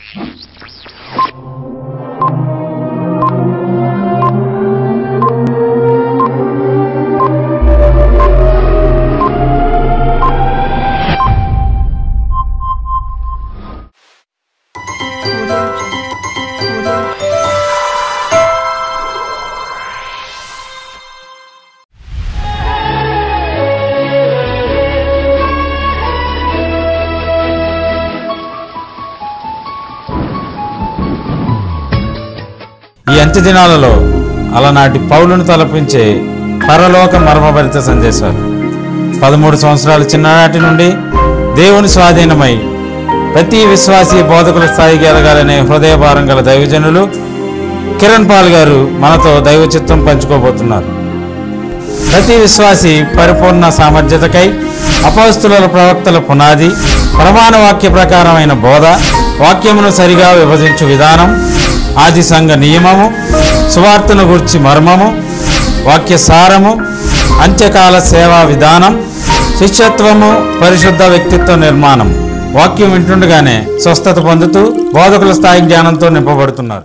ఈ అంత్య దినాలలో అలనాటి పౌలును తలపించే పరలోక మర్మభరిత సందేశాలు పదమూడు సంవత్సరాల చిన్ననాటి నుండి దేవుని స్వాధీనమై ప్రతి విశ్వాసీ బోధకుల స్థాయికి ఎదగాలనే హృదయభారం గల దైవజనులు కిరణ్ పాల్ గారు మనతో దైవ చిత్తం పంచుకోబోతున్నారు ప్రతి విశ్వాసి పరిపూర్ణ సామర్థ్యతకై అపస్తుల ప్రవక్తల పునాది ప్రమాణ వాక్య ప్రకారమైన బోధ వాక్యమును సరిగా విభజించు విధానం ఆది సంఘ నియమము సువార్తను గుర్చి మర్మము వాక్య సారము అంత్యకాల సేవా విధానం శిష్యత్వము పరిశుద్ధ వ్యక్తిత్వ నిర్మాణం వాక్యం వింటుండగానే స్వస్థత పొందుతూ బోధకుల స్థాయి జ్ఞానంతో నింపబడుతున్నారు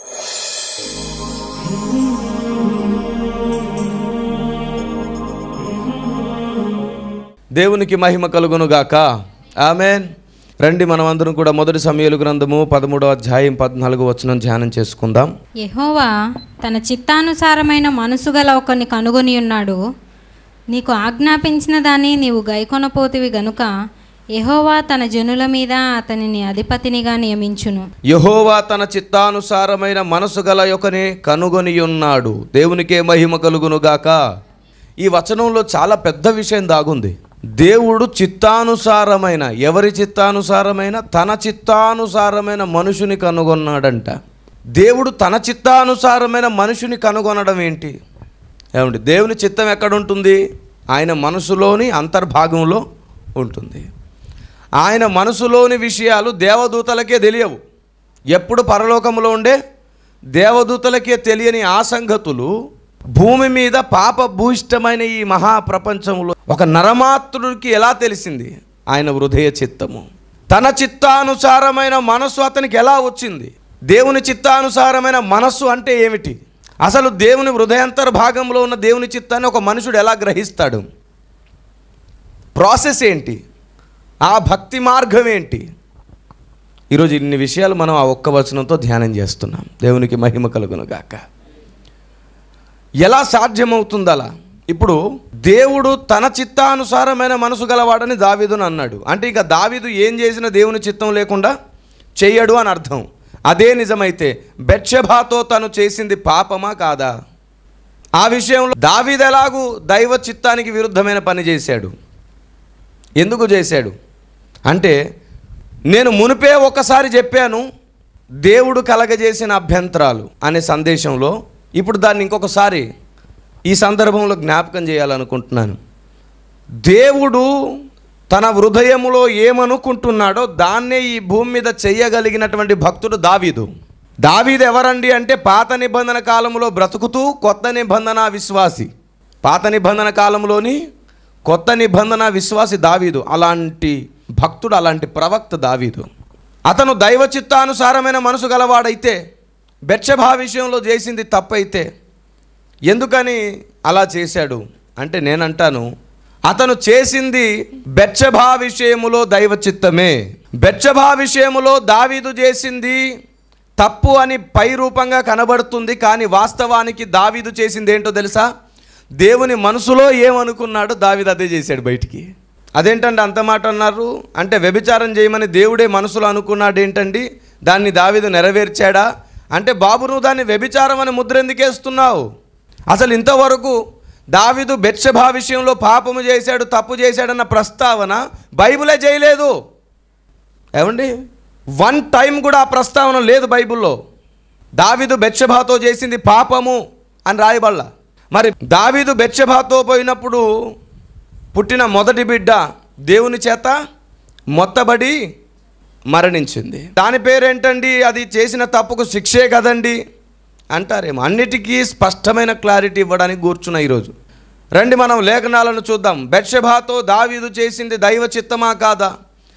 దేవునికి మహిమ కలుగును గాక ఆమెన్ రండి మనం అందరం కూడా మొదటి సమయాలు గ్రంథము పదమూడవ అధ్యాయం పద్నాలుగు వచనం ధ్యానం చేసుకుందాం యెహోవా తన చిత్తానుసారమైన మనసు గల ఒకరిని కనుగొని ఉన్నాడు నీకు ఆజ్ఞాపించిన దాన్ని నీవు గైకొనపోతివి గనుక యెహోవా తన జనుల మీద అతనిని అధిపతినిగా నియమించును యహోవా తన చిత్తానుసారమైన మనసు గల యొకనే కనుగొని ఉన్నాడు దేవునికే మహిమ కలుగును గాక ఈ వచనంలో చాలా పెద్ద విషయం దాగుంది దేవుడు చిత్తానుసారమైన ఎవరి చిత్తానుసారమైన తన చిత్తానుసారమైన మనుషుని కనుగొన్నాడంట దేవుడు తన చిత్తానుసారమైన మనుషుని కనుగొనడం ఏంటి ఏమండి దేవుని చిత్తం ఎక్కడ ఉంటుంది ఆయన మనసులోని అంతర్భాగంలో ఉంటుంది ఆయన మనసులోని విషయాలు దేవదూతలకే తెలియవు ఎప్పుడు పరలోకంలో ఉండే దేవదూతలకే తెలియని ఆ సంగతులు భూమి మీద పాప భూయిష్టమైన ఈ మహాప్రపంచంలో ఒక నరమాత్రుడికి ఎలా తెలిసింది ఆయన హృదయ చిత్తము తన చిత్తానుసారమైన మనసు అతనికి ఎలా వచ్చింది దేవుని చిత్తానుసారమైన మనస్సు అంటే ఏమిటి అసలు దేవుని హృదయాంతర్భాగంలో ఉన్న దేవుని చిత్తాన్ని ఒక మనుషుడు ఎలా గ్రహిస్తాడు ప్రాసెస్ ఏంటి ఆ భక్తి మార్గం ఏంటి ఈరోజు ఇన్ని విషయాలు మనం ఆ ఒక్క వచనంతో ధ్యానం చేస్తున్నాం దేవునికి మహిమ కలుగును గాక ఎలా సాధ్యమవుతుంది అలా ఇప్పుడు దేవుడు తన చిత్తానుసారమైన మనసు గలవాడని దావీదును అన్నాడు అంటే ఇక దావీదు ఏం చేసిన దేవుని చిత్తం లేకుండా చెయ్యడు అని అర్థం అదే నిజమైతే బెత్షెబాతో తను చేసింది పాపమా కాదా ఆ విషయంలో దావీదు ఎలాగూ దైవ చిత్తానికి విరుద్ధమైన పని చేశాడు ఎందుకు చేశాడు అంటే నేను మునిపే ఒకసారి చెప్పాను దేవుడు కలగజేసిన అభ్యంతరాలు అనే సందేశంలో ఇప్పుడు దాన్ని ఇంకొకసారి ఈ సందర్భంలో జ్ఞాపకం చేయాలనుకుంటున్నాను దేవుడు తన హృదయములో ఏమనుకుంటున్నాడో దాన్నే ఈ భూమి మీద చెయ్యగలిగినటువంటి భక్తుడు దావీదు దావీదు ఎవరండి అంటే పాత నిబంధన కాలంలో బ్రతుకుతూ కొత్త నిబంధన విశ్వాసి పాత నిబంధన కాలంలోని కొత్త నిబంధన విశ్వాసి దావీదు అలాంటి భక్తుడు అలాంటి ప్రవక్త దావీదు అతను దైవ చిత్తానుసారమైన మనసు గలవాడైతే బెచ్చభా విషయంలో చేసింది తప్పైతే ఎందుకని అలా చేశాడు అంటే నేనంటాను అతను చేసింది బెచ్చభా విషయములో దైవ చిత్తమే బెచ్చభా విషయములో దావీదు చేసింది తప్పు అని పై రూపంగా కనబడుతుంది కానీ వాస్తవానికి దావీదు చేసింది ఏంటో తెలుసా దేవుని మనసులో ఏమనుకున్నాడో దావీదు అదే చేశాడు బయటికి అదేంటండి అంత మాట అన్నారు అంటే వ్యభిచారం చేయమని దేవుడే మనసులో అనుకున్నాడు ఏంటండి దాన్ని దావీదు నెరవేర్చాడా అంటే బాబు నువ్వు దాన్ని వ్యభిచారం అని ముద్ర ఎందుకు వేస్తున్నావు అసలు ఇంతవరకు దావీదు బెత్షెబా విషయంలో పాపము చేశాడు తప్పు చేశాడన్న ప్రస్తావన బైబిలే చేయలేదు ఏమండి వన్ టైం కూడా ఆ ప్రస్తావన లేదు బైబిల్లో దావీదు బెత్షెబాతో చేసింది పాపము అని రాయబల్ల మరి దావీదు బెత్షెబాతో పోయినప్పుడు పుట్టిన మొదటి బిడ్డ దేవుని చేత మొత్తబడి మరణించింది దాని పేరేంటండి అది చేసిన తప్పుకు శిక్షే కదండి అంటారేమో అన్నిటికీ స్పష్టమైన క్లారిటీ ఇవ్వడానికి కూర్చున్నా ఈరోజు రండి మనం లేఖనాలను చూద్దాం బెత్షెబాతో దావీదు చేసింది దైవ చిత్తమా కాదా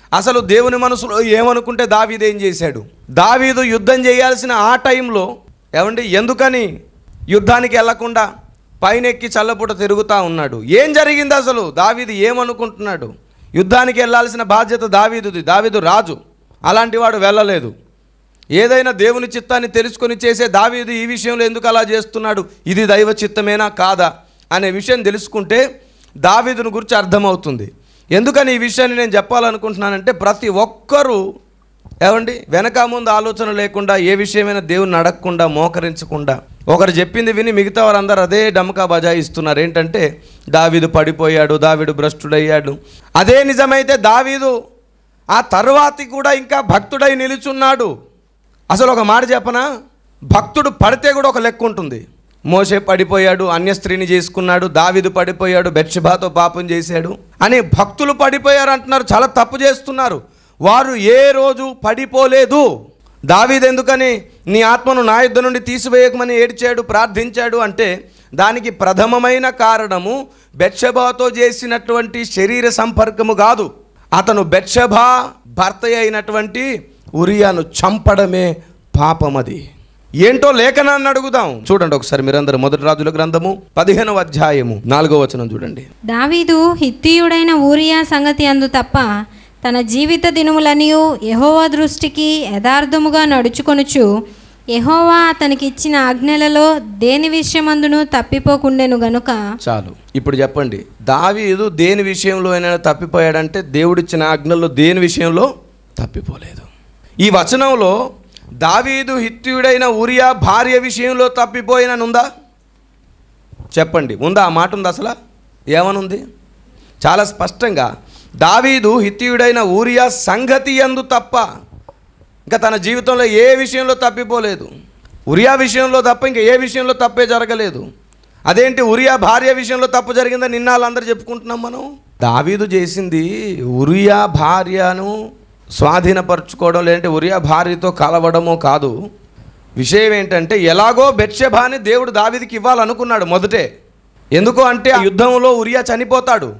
అసలు దేవుని మనసులో ఏమనుకుంటే దావీదు ఏం చేశాడు దావీదు యుద్ధం చేయాల్సిన ఆ టైంలో ఏమండి ఎందుకని యుద్ధానికి వెళ్లకుండా పైనెక్కి చల్లపూట తిరుగుతూ ఉన్నాడు ఏం జరిగింది అసలు దావీదు ఏమనుకుంటున్నాడు యుద్ధానికి వెళ్ళాల్సిన బాధ్యత దావీదుది దావీదు రాజు అలాంటి వాడు వెళ్ళలేదు ఏదైనా దేవుని చిత్తాన్ని తెలుసుకొని చేసే దావీదు ఈ విషయంలో ఎందుకు అలా చేస్తున్నాడు ఇది దైవ చిత్తమేనా కాదా అనే విషయం తెలుసుకుంటే దావీదుని గురించి అర్థమవుతుంది ఎందుకని ఈ విషయాన్ని నేను చెప్పాలనుకుంటున్నానంటే ప్రతి ఒక్కరూ ఏమండి వెనక ముందు ఆలోచన లేకుండా ఏ విషయమైనా దేవుని అడగకుండా మోకరించకుండా ఒకరు చెప్పింది విని మిగతా వారందరూ అదే డమకా బజాయిస్తున్నారు ఏంటంటే దావీదు పడిపోయాడు దావీదు భ్రష్టుడయ్యాడు అదే నిజమైతే దావీదు ఆ తర్వాతి కూడా ఇంకా భక్తుడై నిలుచున్నాడు అసలు ఒక మాట చెప్పనా భక్తుడు పడితే కూడా ఒక లెక్క ఉంటుంది మోసే పడిపోయాడు అన్య స్త్రీని చేసుకున్నాడు దావిదు పడిపోయాడు బెత్షెబాతో పాపం చేశాడు అని భక్తులు పడిపోయారు అంటున్నారు చాలా తప్పు చేస్తున్నారు వారు ఏ రోజు పడిపోలేదు దావీదు ఎందుకని నీ ఆత్మను నా యుద్ధ నుండి తీసివేయకమని ఏడ్చాడు ప్రార్థించాడు అంటే దానికి ప్రథమమైన కారణము బెత్షెబాతో చేసినటువంటి శరీర సంపర్కము కాదు అతను బెత్షెబా భర్త అయినటువంటి ఉరియాను చంపడమే పాపమది ఏంటో లేఖనాన్ని అడుగుదాం చూడండి ఒకసారి మీరందరూ మొదటి రాజుల గ్రంథము పదిహేనవ అధ్యాయము నాలుగో వచనం చూడండి దావీదు హిత్తీయుడైన ఊరియా సంగతి అందు తప్ప తన జీవిత దినములనియు యెహోవా దృష్టికి యథార్థముగా నడుచుకొనుచు యెహోవా అతనికి ఇచ్చిన ఆజ్ఞలలో దేని విషయమందును తప్పిపోకుండెను గనుక చాలు ఇప్పుడు చెప్పండి దావీదు దేని విషయంలో అయినా తప్పిపోయాడంటే దేవుడిచ్చిన ఆజ్ఞల్లో దేని విషయంలో తప్పిపోలేదు ఈ వచనంలో దావీదు హిత్యుడైన ఉరియా భార్య విషయంలో తప్పిపోయిననుందా చెప్పండి ఉందా ఆ మాట ఉంది అసలు ఏమనుంది చాలా స్పష్టంగా దావీదు హిత్యుడైన ఊరియా సంగతి ఎందు తప్ప ఇంకా తన జీవితంలో ఏ విషయంలో తప్పిపోలేదు ఉరియా విషయంలో తప్ప ఇంకా ఏ విషయంలో తప్పే జరగలేదు అదేంటి ఉరియా భార్య విషయంలో తప్పు జరిగిందని నిన్న వాళ్ళందరూ చెప్పుకుంటున్నాం మనం దావీదు చేసింది ఉరియా భార్యను స్వాధీనపరచుకోవడం లేదంటే ఉరియా భార్యతో కలవడమో కాదు విషయం ఏంటంటే ఎలాగో బెత్షెబాని దేవుడు దావీదికి ఇవ్వాలనుకున్నాడు మొదటే ఎందుకు అంటే ఆ యుద్ధంలో ఉరియా చనిపోతాడు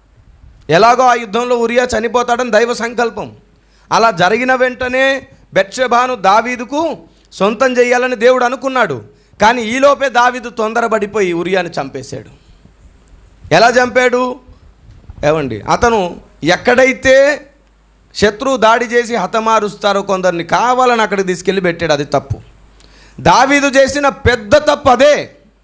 ఎలాగో ఆ యుద్ధంలో ఉరియా చనిపోతాడని దైవ సంకల్పం అలా జరిగిన వెంటనే బెత్షెబాను దావీదుకు సొంతం చేయాలని దేవుడు అనుకున్నాడు కానీ ఈలోపే దావీదు తొందరపడిపోయి ఉరియాని చంపేశాడు ఎలా చంపాడు ఏమండి అతను ఎక్కడైతే శత్రువు దాడి చేసి హతమారుస్తారో కొందరిని కావాలని అక్కడికి తీసుకెళ్ళి పెట్టాడు అది తప్పు దావీదు చేసిన పెద్ద తప్పు అదే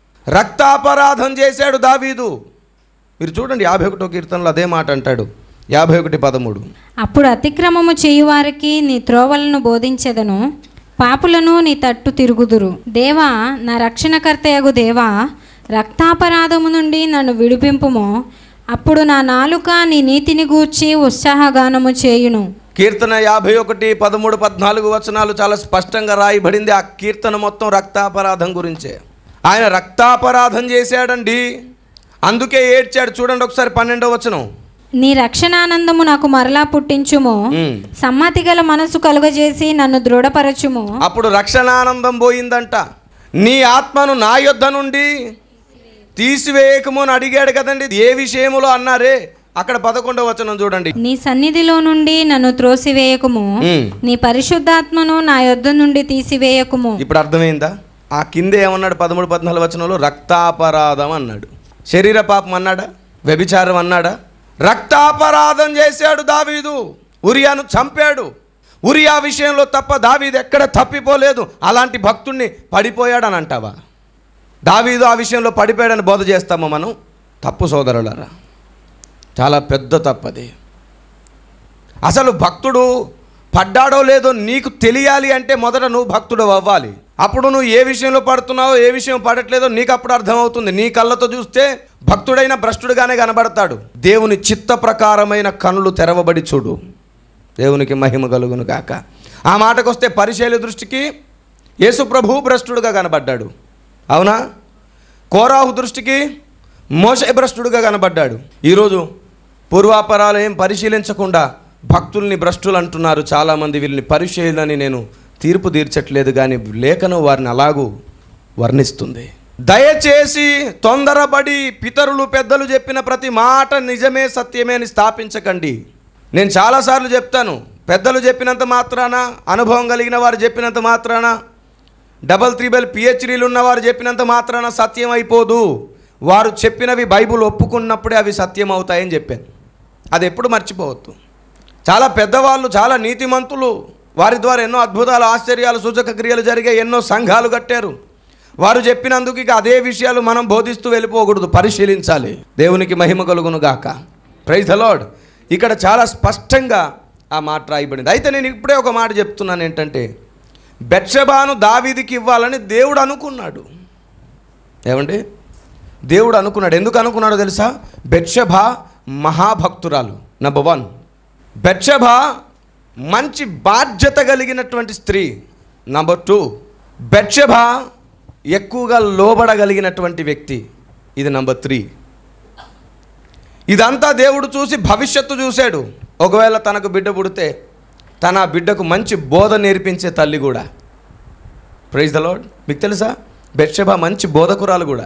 రక్తాపరాధం చేశాడు దావీదు మీరు చూడండి యాభై ఒకటో కీర్తనలో అదే మాట అంటాడు యాభై ఒకటి పదమూడు అప్పుడు అతిక్రమము చేయువారికి నీ త్రోవలను బోధించెదను పాపులను నీ తట్టు తిరుగుదురు దేవా నా రక్షణకర్తయగు దేవా రక్తాపరాధము నుండి నన్ను విడిపింపుము అప్పుడు నా నాలుక నీ నీతిని గూర్చి ఉత్సాహగానము చేయును కీర్తన యాభై ఒకటి పదమూడు పద్నాలుగు వచనాలు చాలా స్పష్టంగా రాయబడింది ఆ కీర్తన మొత్తం రక్తాపరాధం గురించే ఆయన రక్తాపరాధం చేశాడండి అందుకే ఏడ్చాడు చూడండి ఒకసారి పన్నెండో వచనం నీ రక్షణానందము నాకు మరలా పుట్టించుము ఉమ్. సమ్మతి గల మనసు కలుగజేసి నన్ను దృఢపరచుము అప్పుడు రక్షణానందం పోయిందంట నీ ఆత్మను నా యొద్ద నుండి తీసివేయకము అని అడిగాడు కదండి ఏ విషయములో అన్నారే అక్కడ పదకొండవ వచనం చూడండి నీ సన్నిధిలో నుండి నన్ను త్రోసివేయకుము ఉమ్. నీ పరిశుద్ధాత్మను నా యొద్ద నుండి తీసివేయకుము ఇప్పుడు అర్థమైందా ఆ కిందే ఏమన్నాడు పదమూడు పద్నాలుగు వచనంలో రక్తాపరాధం అన్నాడు శరీర పాపం అన్నాడా వ్యభిచారం అన్నాడా రక్తాపరాధం చేశాడు దావీదు ఉరియాను చంపాడు ఉరియా విషయంలో తప్ప దావీదు ఎక్కడ తప్పిపోలేదు అలాంటి భక్తుణ్ణి పడిపోయాడని అంటావా దావీదు ఆ విషయంలో పడిపోయాడని బోధ చేస్తామా మనం తప్పు సోదరులారా చాలా పెద్ద తప్పది అసలు భక్తుడు పడ్డాడో లేదో నీకు తెలియాలి అంటే మొదట నువ్వు భక్తుడు అవ్వాలి అప్పుడు నువ్వు ఏ విషయంలో పడుతున్నావో ఏ విషయం పడట్లేదో నీకు అప్పుడు అర్థమవుతుంది నీ కళ్ళతో చూస్తే భక్తుడైన భ్రష్టుడుగానే కనబడతాడు దేవుని చిత్త ప్రకారమైన కనులు తెరవబడి చూడు దేవునికి మహిమ కలుగును గాక ఆ మాటకొస్తే పరిశైల దృష్టికి యేసు ప్రభు భ్రష్టుడుగా కనబడ్డాడు అవునా కోరాహు దృష్టికి మోసే భ్రష్టుడుగా కనబడ్డాడు ఈరోజు పూర్వాపరాలు ఏం పరిశీలించకుండా భక్తుల్ని భ్రష్టులు అంటున్నారు చాలామంది వీళ్ళని పరిశీలనని నేను తీర్పు తీర్చట్లేదు కానీ లేఖనం వారిని అలాగూ వర్ణిస్తుంది దయచేసి తొందరపడి పితరులు పెద్దలు చెప్పిన ప్రతి మాట నిజమే సత్యమే అని స్థాపించకండి నేను చాలాసార్లు చెప్తాను పెద్దలు చెప్పినంత మాత్రాన అనుభవం కలిగిన వారు చెప్పినంత మాత్రాన డబల్ త్రిబల్ పిహెచ్డీలు ఉన్నవారు చెప్పినంత మాత్రాన సత్యం అయిపోదు వారు చెప్పినవి బైబుల్ ఒప్పుకున్నప్పుడే అవి సత్యం అవుతాయని చెప్పాను అది ఎప్పుడు మర్చిపోవద్దు చాలా పెద్దవాళ్ళు చాలా నీతిమంతులు వారి ద్వారా ఎన్నో అద్భుతాలు ఆశ్చర్యాలు సూచక క్రియలు జరిగాయి ఎన్నో సంఘాలు కట్టారు వారు చెప్పినందుకు ఇక అదే విషయాలు మనం బోధిస్తూ వెళ్ళిపోకూడదు పరిశీలించాలి దేవునికి మహిమ కలుగును గాక ప్రైజ్ ద లార్డ్ ఇక్కడ చాలా స్పష్టంగా ఆ మాట రాయబడింది అయితే నేను ఇప్పుడే ఒక మాట చెప్తున్నాను ఏంటంటే బెత్షెబాను దావీదికి ఇవ్వాలని దేవుడు అనుకున్నాడు ఏమండి దేవుడు అనుకున్నాడు ఎందుకు అనుకున్నాడో తెలుసా బెత్షెబ మహాభక్తురాలు నెంబర్ వన్ బెత్షెబ మంచి బాధ్యత కలిగినటువంటి స్త్రీ నంబర్ టూ బెత్షెబ ఎక్కువగా లోబడగలిగినటువంటి వ్యక్తి ఇది నంబర్ త్రీ ఇదంతా దేవుడు చూసి భవిష్యత్తు చూశాడు ఒకవేళ తనకు బిడ్డ పుడితే తన బిడ్డకు మంచి బోధ నేర్పించే తల్లి కూడా ప్రైజ్ ద లార్డ్ మీకు తెలుసా బెత్షెబ మంచి బోధకురాలు కూడా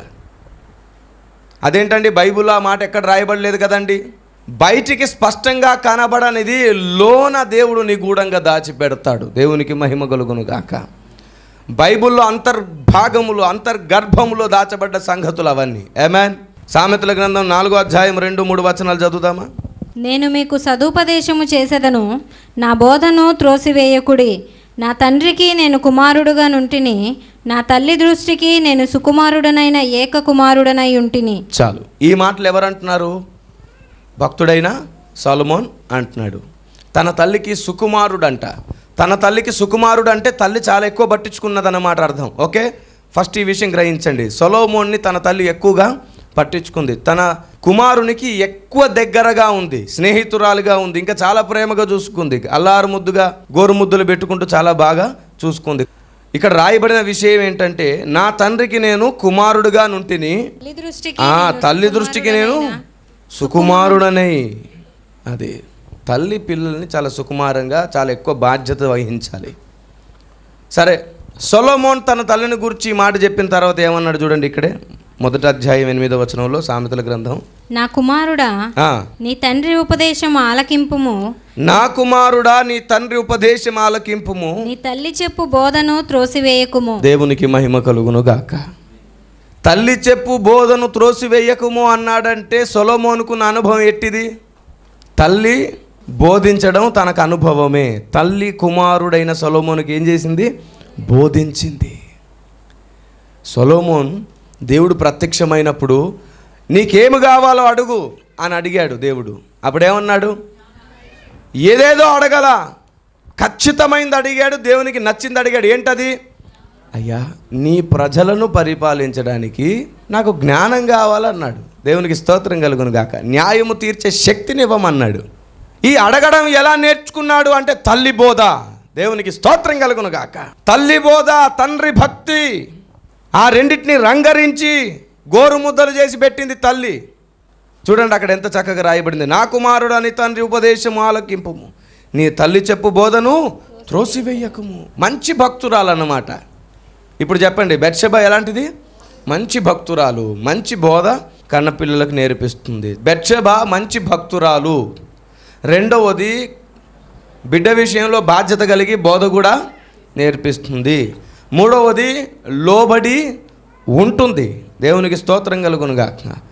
అదేంటండి బైబిల్లో ఆ మాట ఎక్కడ రాయబడలేదు కదండి బయటికి స్పష్టంగా కనబడనిది లోన దేవుడు నిగూఢంగా దాచిపెడతాడు దేవునికి మహిమ కలుగును గాక బైబిల్లో అంతర్భాగములు అంతర్గర్భములో దాచబడ్డ సంగతులు అవన్నీ ఏమాన్ సామెతల గ్రంథం నాలుగో అధ్యాయం రెండు మూడు వచనాలు చదువుదామా నేను మీకు సదుపదేశము చేసేదను నా బోధను త్రోసివేయకుడి నా తండ్రికి నేను కుమారుడుగా నుంటిని నా తల్లి దృష్టికి నేను సుకుమారుడనైన ఏక కుమారుడనై ఉంటిని చాలు ఈ మాటలు ఎవరంటున్నారు భక్తుడైన సొలమోన్ అంటున్నాడు తన తల్లికి సుకుమారుడంట తన తల్లికి సుకుమారుడు అంటే తల్లి చాలా ఎక్కువ పట్టించుకున్నదన్నమాట అర్థం ఓకే ఫస్ట్ ఈ విషయం గ్రహించండి సొలోమోన్ని తన తల్లి ఎక్కువగా పట్టించుకుంది తన కుమారునికి ఎక్కువ దగ్గరగా ఉంది స్నేహితురాలుగా ఉంది ఇంకా చాలా ప్రేమగా చూసుకుంది అల్లారు ముద్దుగా గోరు ముద్దులు పెట్టుకుంటూ చాలా బాగా చూసుకుంది ఇక్కడ రాయబడిన విషయం ఏంటంటే నా తండ్రికి నేను కుమారుడుగా నుంటిని తల్లి దృష్టికి ఆ నేను తల్లి దృష్టికి నేను సుకుమారుడనై అది తల్లి పిల్లల్ని చాలా సుకుమారంగా చాలా ఎక్కువ బాధ్యత వహించాలి సరే సొలోమోన్ తన తల్లిని గురించి ఈ మాట చెప్పిన తర్వాత ఏమన్నాడు చూడండి ఇక్కడే మొదటి అధ్యాయం ఎనిమిదో వచనంలో సామెతల గ్రంథం నా కుమారుడా ఆ, నీ తండ్రి ఉపదేశం ఆలకింపుము నా కుమారుడా నీ తండ్రి ఉపదేశం ఆలకింపుము నీ తల్లి చెప్పు బోధను త్రోసివేయకుము దేవునికి మహిమ కలుగును గాక తల్లి చెప్పు బోధను త్రోసివేయకుము అన్నాడంటే సొలోమోనుకున్న అనుభవం ఎట్టిది తల్లి బోధించడం తనకు అనుభవమే తల్లి కుమారుడైన సొలోమోనుకి ఏం చేసింది బోధించింది సొలోమోన్ దేవుడు ప్రత్యక్షమైనప్పుడు నీకేమి కావాలో అడుగు అని అడిగాడు దేవుడు అప్పుడేమన్నాడు ఏదేదో అడగల ఖచ్చితమైంది అడిగాడు దేవునికి నచ్చింది అడిగాడు ఏంటది అయ్యా నీ ప్రజలను పరిపాలించడానికి నాకు జ్ఞానం కావాలన్నాడు దేవునికి స్తోత్రం కలుగును గాక న్యాయము తీర్చే శక్తిని ఇవ్వమన్నాడు ఈ అడగడం ఎలా నేర్చుకున్నాడు అంటే తల్లి బోధ దేవునికి స్తోత్రం కలుగును గాక తల్లి బోధ తండ్రి భక్తి ఆ రెండింటిని రంగరించి గోరుముద్దలు చేసి పెట్టింది తల్లి చూడండి అక్కడ ఎంత చక్కగా రాయబడింది నా కుమారుడు అని తండ్రి ఉపదేశం ఆలకింపుము నీ తల్లి చెప్పు బోధను త్రోసివేయకము మంచి భక్తురాలన్నమాట ఇప్పుడు చెప్పండి బెత్షెబ ఎలాంటిది మంచి భక్తురాలు మంచి బోధ కన్నపిల్లలకు నేర్పిస్తుంది బెత్షెబ మంచి భక్తురాలు రెండవది బిడ్డ విషయంలో బాధ్యత కలిగి బోధ కూడా నేర్పిస్తుంది మూడవది లోబడి ఉంటుంది దేవునికి స్తోత్రం కలుగునుగా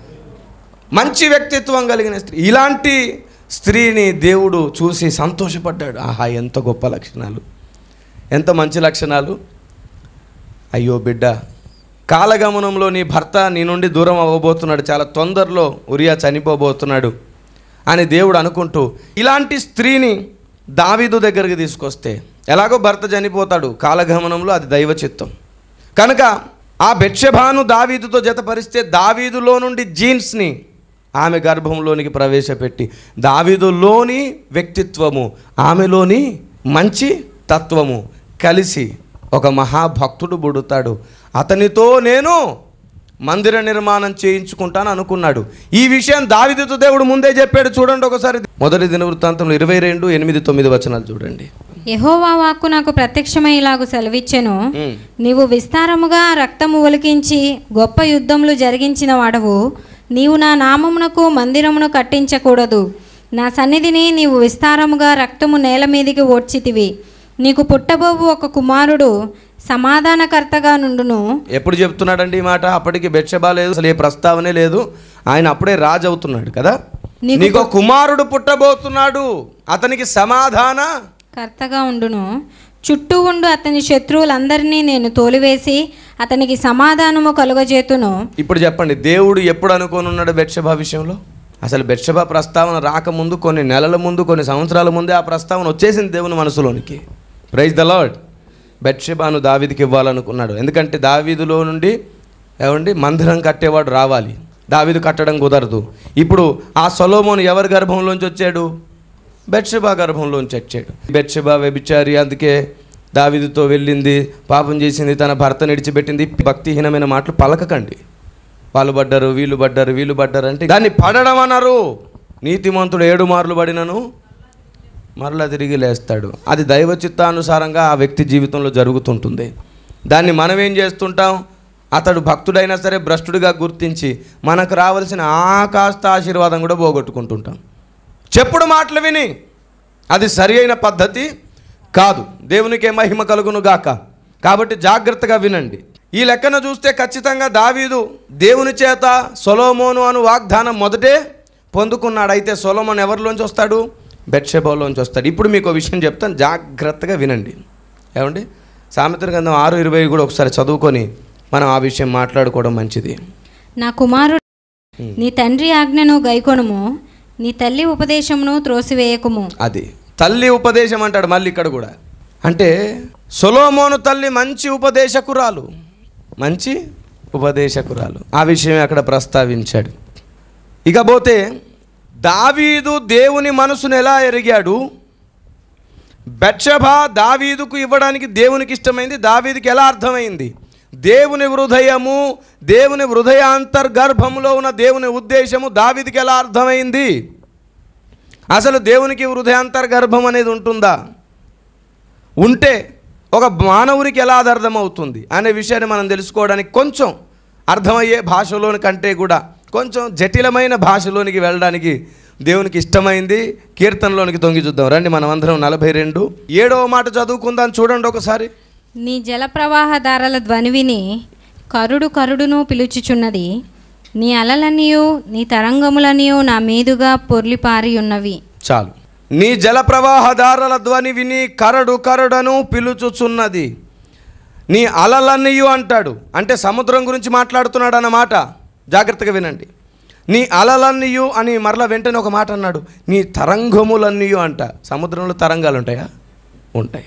మంచి వ్యక్తిత్వం కలిగిన స్త్రీ ఇలాంటి స్త్రీని దేవుడు చూసి సంతోషపడ్డాడు ఆహా ఎంత గొప్ప లక్షణాలు ఎంత మంచి లక్షణాలు అయ్యో బిడ్డ కాలగమనంలో నీ భర్త నీ నుండి దూరం అవ్వబోతున్నాడు చాలా తొందరలో ఉరియా చనిపోబోతున్నాడు అని దేవుడు అనుకుంటూ ఇలాంటి స్త్రీని దావీదు దగ్గరికి తీసుకొస్తే ఎలాగో భర్త చనిపోతాడు కాలగమనంలో అది దైవ చిత్తం కనుక ఆ బెత్షెబాను దావీదుతో జతపరిస్తే దావీదులో నుండి జీన్స్ని ఆమె గర్భంలోనికి ప్రవేశపెట్టి దావీదులోని వ్యక్తిత్వము ఆమెలోని మంచి తత్వము కలిసి ఒక మహాభక్తుడు పుడతాడు అతనితో నేను మందిర నిర్మాణం చేయించుకుంటాను అనుకున్నాడు ఈ విషయం దావిదితో దేవుడు ముందే చెప్పాడు చూడండి ఒకసారి మొదటి దిన వృత్తాంతంలో ఇరవై రెండు ఎనిమిది తొమ్మిది వచనాలు చూడండి యెహోవా వాక్కు నాకు ప్రత్యక్షమై ఇలాగు సెలవిచ్చెను ఉమ్. నీవు విస్తారముగా రక్తము ఒలికించి గొప్ప యుద్ధములు జరిగించిన వాడవు నీవు నా నామమునకు మందిరమును కట్టించకూడదు నా సన్నిధిని నీవు విస్తారముగా రక్తము నేల మీదికి ఓడ్చితివి నీకు పుట్టబోవు ఒక కుమారుడు సమాధానకర్తగా నుండును ఎప్పుడు చెప్తున్నాడండి ఈ మాట అప్పటికి బెత్షెబా లేదు అసలు ఏ ప్రస్తావనే లేదు ఆయన అప్పుడే రాజు అవుతున్నాడు కదా నీకు నీకు ఒక కుమారుడు పుట్టబోతున్నాడు అతనికి సమాధాన కర్తగా ఉండును చుట్టూ ఉండు అతని శత్రువులందరినీ నేను తోలివేసి అతనికి సమాధానము కలుగజేతును ఇప్పుడు చెప్పండి దేవుడు ఎప్పుడు అనుకొని ఉన్నాడు బెత్షెబా విషయంలో అసలు బెత్షెబా ప్రస్తావన రాకముందు కొన్ని నెలల ముందు కొన్ని సంవత్సరాల ముందే ఆ ప్రస్తావన వచ్చేసింది దేవుని మనసులోనికి ప్రైజ్ ద లార్డ్ బెత్షెబాను దావీదికి ఇవ్వాలనుకున్నాడు ఎందుకంటే దావీదులో నుండి ఏమండి మందిరం కట్టేవాడు రావాలి దావీదు కట్టడం కుదరదు ఇప్పుడు ఆ సొలోమోను ఎవరి గర్భంలోంచి వచ్చాడు బెత్షెబా గర్భంలోంచి వచ్చాడు బెత్షెబా వ్యభిచారి అందుకే దావీదుతో వెళ్ళింది పాపం చేసింది తన భర్త నిడిచిపెట్టింది భక్తిహీనమైన మాటలు పలకకండి వాళ్ళు పడ్డారు వీళ్ళు పడ్డారు వీళ్ళు పడ్డారు అంటే దాన్ని పడడం అన్నారు నీతిమంతుడు ఏడు మార్లు పడినను మరలా తిరిగి లేస్తాడు అది దైవ చిత్తానుసారంగా ఆ వ్యక్తి జీవితంలో జరుగుతుంటుంది దాన్ని మనం ఏం చేస్తుంటాం అతడు భక్తుడైనా సరే భ్రష్టుడిగా గుర్తించి మనకు రావాల్సిన ఆ కాస్త ఆశీర్వాదం కూడా పోగొట్టుకుంటుంటాం చెప్పుడు మాటలు విని అది సరి అయిన పద్ధతి కాదు దేవునికే మహిమ కలుగును గాక కాబట్టి జాగ్రత్తగా వినండి ఈ లెక్కన చూస్తే ఖచ్చితంగా దావీదు దేవుని చేత సొలోమోను అను వాగ్దానం మొదటే పొందుకున్నాడు అయితే సొలోమోన్ ఎవరిలోంచి వస్తాడు బెట్షెబోలోంచి వస్తాడు ఇప్పుడు మీకు ఒక విషయం చెప్తాను జాగ్రత్తగా వినండి ఏమండి సామెతల గ్రంథం ఆరు ఇరవై కూడా ఒకసారి చదువుకొని మనం ఆ విషయం మాట్లాడుకోవడం మంచిది నా కుమారుడు నీ తండ్రి ఆజ్ఞను గైకొనుము నీ తల్లి ఉపదేశమును త్రోసివేయకుము అది తల్లి ఉపదేశం అంటాడు మళ్ళీ ఇక్కడ కూడా అంటే సొలోమోను తల్లి మంచి ఉపదేశకురాలు మంచి ఉపదేశకురాలు ఆ విషయం అక్కడ ప్రస్తావించాడు ఇకపోతే దావీదు దేవుని మనసును ఎలా ఎరిగాడు బెత్షెబా దావీదుకు ఇవ్వడానికి దేవునికి ఇష్టమైంది దావీదుకి ఎలా అర్థమైంది దేవుని హృదయము దేవుని హృదయాంతర్గర్భములో ఉన్న దేవుని ఉద్దేశము దావీదుకి ఎలా అర్థమైంది అసలు దేవునికి హృదయాంతర్గర్భం అనేది ఉంటుందా ఉంటే ఒక మానవునికి ఎలా అది అర్థమవుతుంది అనే విషయాన్ని మనం తెలుసుకోవడానికి కొంచెం అర్థమయ్యే భాషలోని కంటే కూడా కొంచెం జటిలమైన భాషలోనికి వెళ్ళడానికి దేవునికి ఇష్టమైంది కీర్తనలోనికి తొంగి చూద్దాం రండి మనం అందరం నలభై రెండు ఏడవ మాట చదువుకుందాం చూడండి ఒకసారి నీ జలప్రవాహదారల ధ్వని విని కరుడు కరుడును పిలుచుచున్నది నీ అలలనియు నీ తరంగములనియు నా మీదుగా పొర్లిపారి ఉన్నవి చాలు నీ జలప్రవాహదారుల ధ్వని విని కరడు కరడను పిలుచుచున్నది నీ అలలన్నీయు అంటాడు అంటే సముద్రం గురించి మాట్లాడుతున్నాడు అన్నమాట జాగ్రత్తగా వినండి నీ అలలన్నీయు అని మరల వెంటనే ఒక మాట అన్నాడు నీ తరంగములన్నీయు అంట సముద్రంలో తరంగాలు ఉంటాయా ఉంటాయి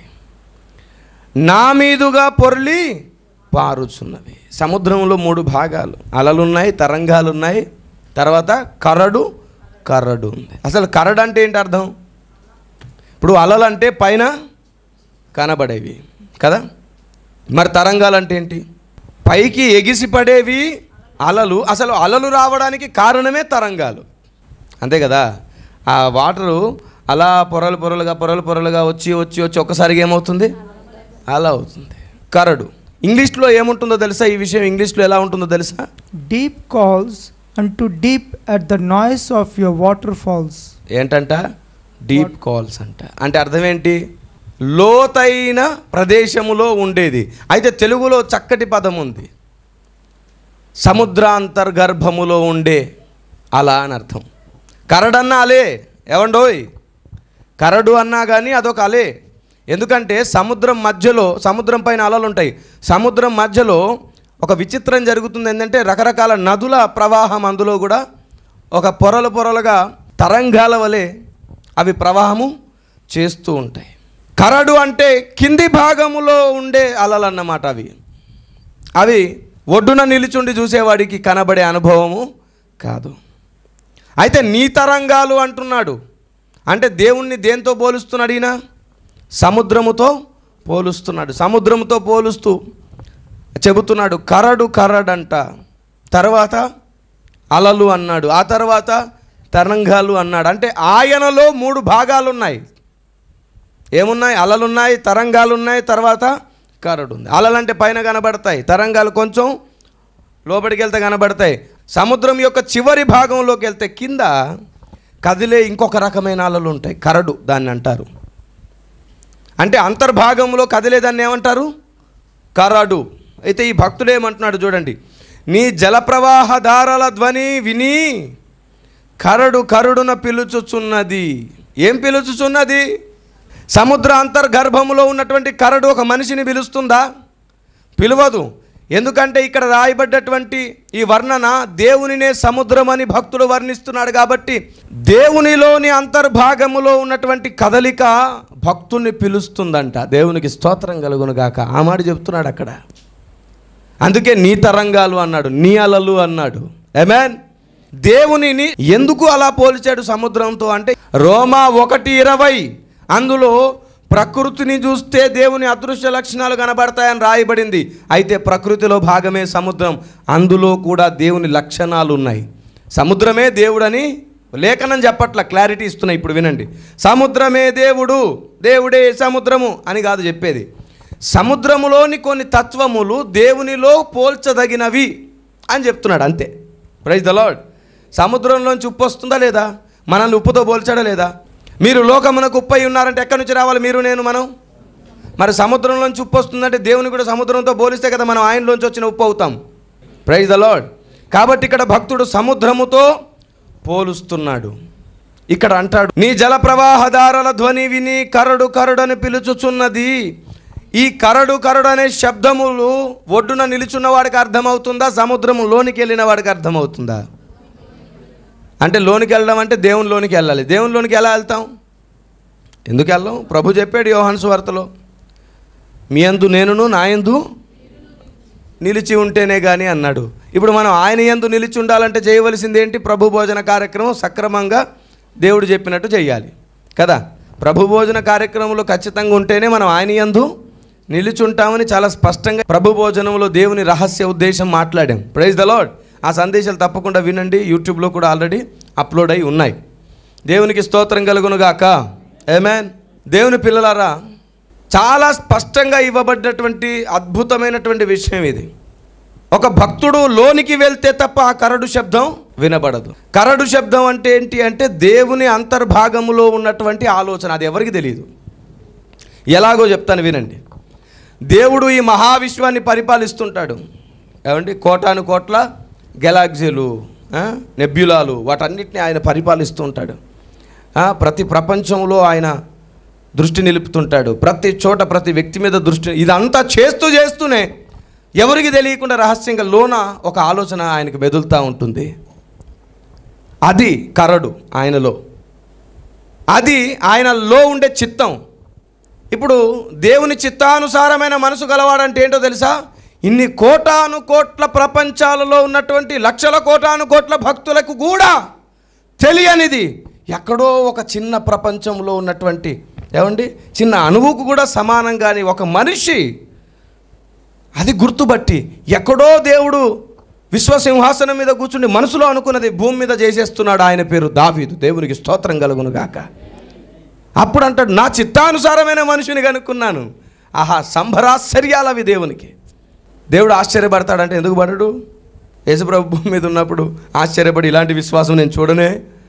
నా మీదుగా పొర్లి పారుచున్నవి సముద్రంలో మూడు భాగాలు అలలున్నాయి తరంగాలున్నాయి తర్వాత కరడు కరడు ఉంది అసలు కరడు అంటే ఏంటి అర్థం ఇప్పుడు అలలు అంటే పైన కనబడేవి కదా మరి తరంగాలు అంటే ఏంటి పైకి ఎగిసిపడేవి అలలు అసలు అలలు రావడానికి కారణమే తరంగాలు అంతే కదా ఆ వాటరు అలా పొరలు పొరలుగా పొరలు పొరలుగా వచ్చి వచ్చి వచ్చి ఒక్కసారిగా ఏమవుతుంది అలా అవుతుంది కరడు ఇంగ్లీష్లో ఏముంటుందో తెలుసా ఈ విషయం ఇంగ్లీష్లో ఎలా ఉంటుందో తెలుసా Deep calls unto deep at the noise of your waterfalls. ఏంటంట డీప్ కాల్స్ అంట అంటే అర్థం ఏంటి లోతైన ప్రదేశములో ఉండేది అయితే తెలుగులో చక్కటి పదం ఉంది సముద్రాంతర్గర్భములో ఉండే అలా అని అర్థం కరడన్నా అలే ఏవండోయ్ కరడు అన్నా కానీ అదొక అలే ఎందుకంటే సముద్రం మధ్యలో సముద్రం పైన అలలు ఉంటాయి సముద్రం మధ్యలో ఒక విచిత్రం జరుగుతుంది ఏంటంటే రకరకాల నదుల ప్రవాహం అందులో కూడా ఒక పొరలు పొరలుగా తరంగాల వలె అవి ప్రవాహము చేస్తూ ఉంటాయి కరడు అంటే కింది భాగములో ఉండే అలలు అన్నమాట అవి అవి ఒడ్డున నిలుచుండి చూసేవాడికి కనబడే అనుభవము కాదు అయితే నీ తరంగాలు అంటున్నాడు అంటే దేవుణ్ణి దేంతో పోలుస్తున్నాడు ఈయన సముద్రముతో పోలుస్తున్నాడు సముద్రముతో పోలుస్తూ చెబుతున్నాడు కరడు కరడంట తర్వాత అలలు అన్నాడు ఆ తర్వాత తరంగాలు అన్నాడు అంటే ఆయనలో మూడు భాగాలు ఉన్నాయి ఏమున్నాయి అలలున్నాయి తరంగాలు ఉన్నాయి తర్వాత కరడు ఉంది అలలు అంటే పైన కనబడతాయి తరంగాలు కొంచెం లోపలికి వెళ్తే కనబడతాయి సముద్రం యొక్క చివరి భాగంలోకి వెళ్తే కింద కదిలే ఇంకొక రకమైన అలలు ఉంటాయి కరడు దాన్ని అంటారు అంటే అంతర్భాగంలో కదిలేదాన్ని ఏమంటారు కరడు అయితే ఈ భక్తుడు ఏమంటున్నాడు చూడండి నీ జలప్రవాహ దారాల ధ్వని విని కరడు కరుడున పిలుచుచున్నది ఏం పిలుచుచున్నది సముద్ర అంతర్గర్భములో ఉన్నటువంటి కరడు ఒక మనిషిని పిలుస్తుందా పిలవదు ఎందుకంటే ఇక్కడ రాయబడ్డటువంటి ఈ వర్ణన దేవునినే సముద్రం అని భక్తుడు వర్ణిస్తున్నాడు కాబట్టి దేవునిలోని అంతర్భాగములో ఉన్నటువంటి కదలిక భక్తుణ్ణి పిలుస్తుందంట దేవునికి స్తోత్రం కలుగును గాక ఆ మాట చెప్తున్నాడు అక్కడ అందుకే నీ తరంగాలు అన్నాడు నీ అలలు అన్నాడు ఎమెన్ దేవునిని ఎందుకు అలా పోల్చాడు సముద్రంతో అంటే రోమా ఒకటి ఇరవై అందులో ప్రకృతిని చూస్తే దేవుని అదృశ్య లక్షణాలు కనబడతాయని రాయబడింది అయితే ప్రకృతిలో భాగమే సముద్రం అందులో కూడా దేవుని లక్షణాలు ఉన్నాయి సముద్రమే దేవుడని లేఖనం చెప్పట్ల క్లారిటీ ఇస్తున్నాయి ఇప్పుడు వినండి సముద్రమే దేవుడు దేవుడే సముద్రము అని కాదు చెప్పేది సముద్రములోని కొన్ని తత్వములు దేవునిలో పోల్చదగినవి అని చెప్తున్నాడు అంతే ప్రైజ్ ద లార్డ్ సముద్రంలోంచి ఉప్పు వస్తుందా లేదా మనల్ని ఉప్పుతో పోల్చాడా లేదా మీరు లోకమునకు ఉప్పై ఉన్నారంటే ఎక్కడి నుంచి రావాలి మీరు నేను మనం మరి సముద్రంలోంచి ఉప్పు వస్తుందంటే దేవుని కూడా సముద్రంతో పోలిస్తే కదా మనం ఆయనలోంచి వచ్చిన ఉప్పు అవుతాం ప్రైజ్ ద లార్డ్ కాబట్టి ఇక్కడ భక్తుడు సముద్రముతో పోలుస్తున్నాడు ఇక్కడ అంటాడు నీ జల ప్రవాహదారుల ధ్వని విని కరడు కరడని పిలుచుచున్నది ఈ కరడు కరడు అనే శబ్దములు ఒడ్డున నిలుచున్న వాడికి అర్థమవుతుందా సముద్రము లోనికి వెళ్ళిన వాడికి అర్థమవుతుందా అంటే లోనికి వెళ్ళడం అంటే దేవుని లోనికి వెళ్ళాలి దేవుని లోనికి ఎలా వెళ్తాం ఎందుకు వెళ్ళాం ప్రభు చెప్పాడు యోహాను సువార్తలో మీ అందు నేనును నా యందు నిలిచి ఉంటేనే కానీ అన్నాడు ఇప్పుడు మనం ఆయన యందు నిలిచి ఉండాలంటే చేయవలసింది ఏంటి ప్రభు భోజన కార్యక్రమం సక్రమంగా దేవుడు చెప్పినట్టు చేయాలి కదా ప్రభు భోజన కార్యక్రమంలో ఖచ్చితంగా ఉంటేనే మనం ఆయన యందు నిలిచి ఉంటామని చాలా స్పష్టంగా ప్రభు భోజనంలో దేవుని రహస్య ఉద్దేశం మాట్లాడాం ప్రైజ్ ద లార్డ్ ఆ సందేశాలు తప్పకుండా వినండి యూట్యూబ్లో కూడా ఆల్రెడీ అప్లోడ్ అయి ఉన్నాయి దేవునికి స్తోత్రం కలుగునుగాక ఏమేన్ దేవుని పిల్లలారా చాలా స్పష్టంగా ఇవ్వబడినటువంటి అద్భుతమైనటువంటి విషయం ఇది ఒక భక్తుడు లోనికి వెళ్తే తప్ప ఆ కరడు శబ్దం వినబడదు కరడు శబ్దం అంటే ఏంటి అంటే దేవుని అంతర్భాగములో ఉన్నటువంటి ఆలోచన అది ఎవరికి తెలియదు ఎలాగో చెప్తాను వినండి దేవుడు ఈ మహావిశ్వాన్ని పరిపాలిస్తుంటాడు ఏమండి కోటాను కోట్ల గెలాక్సీలు ఆ, నెబ్యులాలు వాటన్నిటిని ఆయన పరిపాలిస్తూ ఉంటాడు ఆ, ప్రతి ప్రపంచంలో ఆయన దృష్టి నిలుపుతుంటాడు ప్రతి చోట ప్రతి వ్యక్తి మీద దృష్టి ఇదంతా చేస్తూ చేస్తూనే ఎవరికి తెలియకుండా రహస్యంగా లోన ఒక ఆలోచన ఆయనకు మెదులుతూ ఉంటుంది అది కరడు ఆయనలో అది ఆయనలో ఉండే చిత్తం ఇప్పుడు దేవుని చిత్తానుసారమైన మనసు గలవాడంటే ఏంటో తెలుసా ఇన్ని కోటాను కోట్ల ప్రపంచాలలో ఉన్నటువంటి లక్షల కోటాను కోట్ల భక్తులకు కూడా తెలియనిది ఎక్కడో ఒక చిన్న ప్రపంచంలో ఉన్నటువంటి ఏమండి చిన్న అణువుకు కూడా సమానం కాని ఒక మనిషి అది గుర్తుబట్టి ఎక్కడో దేవుడు విశ్వసింహాసనం మీద కూర్చుని మనసులో అనుకున్నది భూమి మీద చేసేస్తున్నాడు ఆయన పేరు దావీదు దేవునికి స్తోత్రం కలుగును గాక అప్పుడు అంటాడు నా చిత్తానుసారమైన మనిషిని కనుక్కున్నాను ఆహా సంభరాశ్చర్యాలు అవి దేవునికి దేవుడు ఆశ్చర్యపడతాడంటే ఎందుకు పడడు యేసుప్రభు భూమి మీద ఉన్నప్పుడు ఆశ్చర్యపడి ఇలాంటి విశ్వాసం నేను చూడనే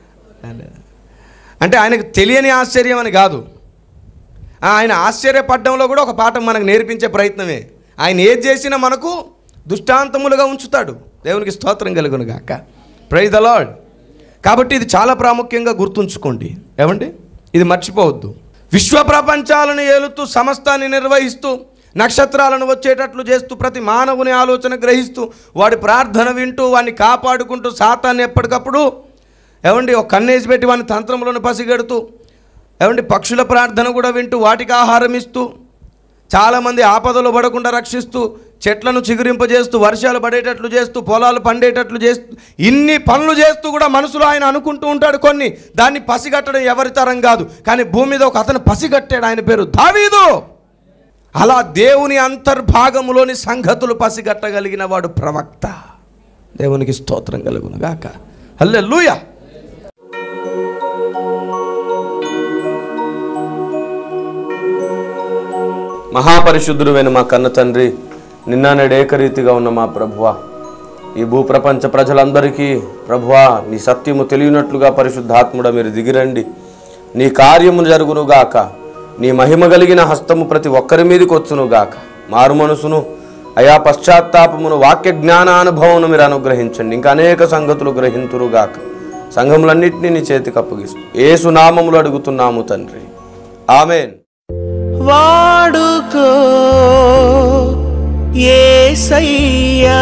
అంటే ఆయనకు తెలియని ఆశ్చర్యం అని కాదు ఆ, ఆయన ఆశ్చర్యపడడంలో కూడా ఒక పాఠం మనకు నేర్పించే ప్రయత్నమే ఆయన ఏది చేసినా మనకు దుష్టాంతములుగా ఉంచుతాడు దేవునికి స్తోత్రం కలుగును గాక ప్రైజ్ ద లార్డ్ కాబట్టి ఇది చాలా ప్రాముఖ్యంగా గుర్తుంచుకోండి ఏమండి ఇది మర్చిపోవద్దు విశ్వ ప్రపంచాలను ఏలుతూ సమస్తాన్ని నిర్వహిస్తూ నక్షత్రాలను వచ్చేటట్లు చేస్తూ ప్రతి మానవుని ఆలోచన గ్రహిస్తూ వాడి ప్రార్థన వింటూ వాడిని కాపాడుకుంటూ సాతాన్ని ఎప్పటికప్పుడు ఏమండి ఒక కన్నేసి పెట్టి వాడిని తంత్రంలోని పసిగడుతూ ఏమండి పక్షుల ప్రార్థన కూడా వింటూ వాటికి ఆహారం ఇస్తూ చాలామంది ఆపదలు పడకుండా రక్షిస్తూ చెట్లను చిగురింపజేస్తూ వర్షాలు పడేటట్లు చేస్తూ పొలాలు పండేటట్లు చేస్తూ ఇన్ని పనులు చేస్తూ కూడా మనసులో ఆయన అనుకుంటూ ఉంటాడు కొన్ని దాన్ని పసిగట్టడం ఎవరి తరం కాదు కానీ భూమి మీద ఒక అతను పసిగట్టాడు ఆయన పేరు దావీదు అలా దేవుని అంతర్భాగములోని సంగతులు పసిగట్టగలిగిన వాడు ప్రవక్త దేవునికి స్తోత్రం కలుగును గాక హల్లే మహాపరిశుద్ధుడువైన మా కన్న తండ్రి నిన్న నేడు ఏకరీతిగా ఉన్న మా ప్రభువ ఈ భూప్రపంచ ప్రజలందరికీ ప్రభువా నీ సత్యము తెలియనట్లుగా పరిశుద్ధాత్ముడ మీరు దిగిరండి నీ కార్యము జరుగునుగాక నీ మహిమ కలిగిన హస్తము ప్రతి ఒక్కరి మీదకి వచ్చునుగాక మారు మనసును అయా పశ్చాత్తాపమును వాక్య జ్ఞానానుభవమును మీరు అనుగ్రహించండి ఇంకా అనేక సంగతులు గ్రహింతురుగాక సంఘములన్నింటినీ నీ చేతికి అప్పగిస్తూ ఏసు నామములు అడుగుతున్నాము తండ్రి ఆమెన్ వాడుకో ఏసయ్యా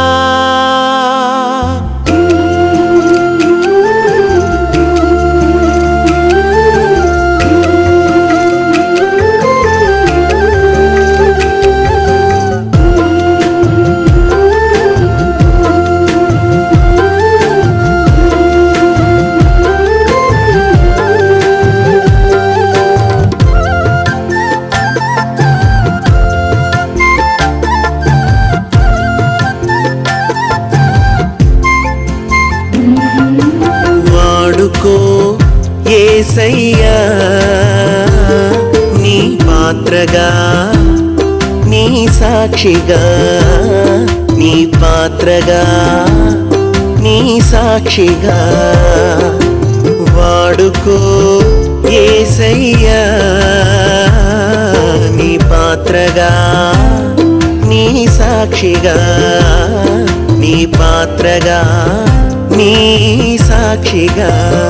వాడుకో ఏసయ్యా నీ పాత్రగా నీ సాక్షిగా నీ పాత్రగా నీ సాక్షిగా వాడుకో ఏసయ్యా నీ పాత్రగా నీ సాక్షిగా నీ పాత్రగా నీ సాక్షిగా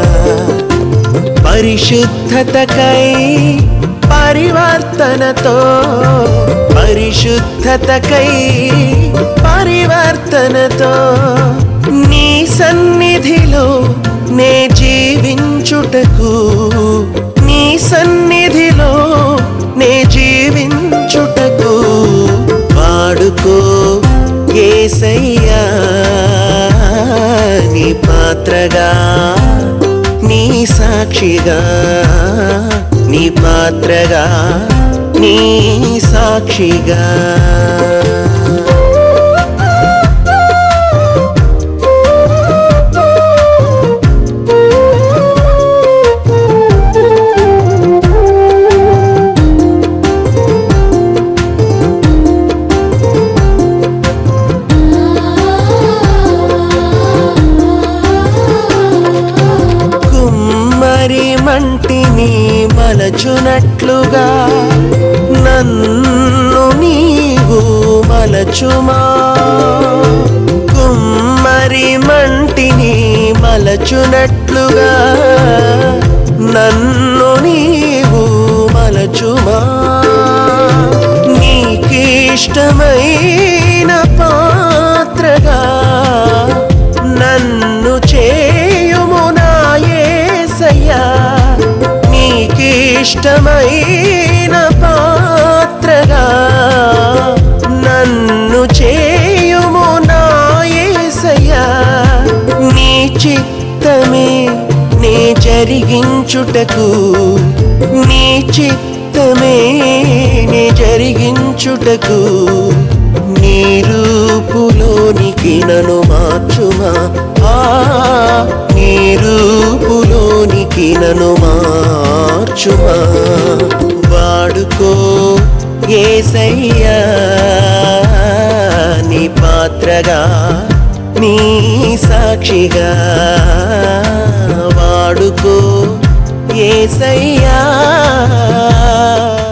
పరిశుద్ధతకై పరివర్తనతో పరిశుద్ధతకై పరివర్తనతో నీ సన్నిధిలో నే జీవించుటకు నీ సన్నిధిలో నే జీవించుటకు వాడుకో ఏసయ్యా నీ పాత్రగా నీ సాక్షిగా నీ పాత్రగా నీ సాక్షిగా కుమ్మరి మంటిని మలచునట్లుగా నన్ను నీవు మలచుమా కుమ్మరి మంటిని మలచునట్లుగా నన్ను నీవు మలచుమా నీకిష్టమైన పాత్రగా నన్ను చేయుము నా యేసయ్యా నీకిష్టమైన పాత్రగా నన్ను చేయుము నా యేసయ్యా నీ చిత్తమే నే జరిగించుటకు నీ చిత్తమే నే జరిగించుటకు నీ రూపులోనికి నన్ను మార్చుమా ఆ నీ రూపులోనికి నన్ను మార్చుమా వాడుకో ఏసయ్యా నీ పాత్రగా నీ సాక్షిగా వాడుకో ఏసయ్యా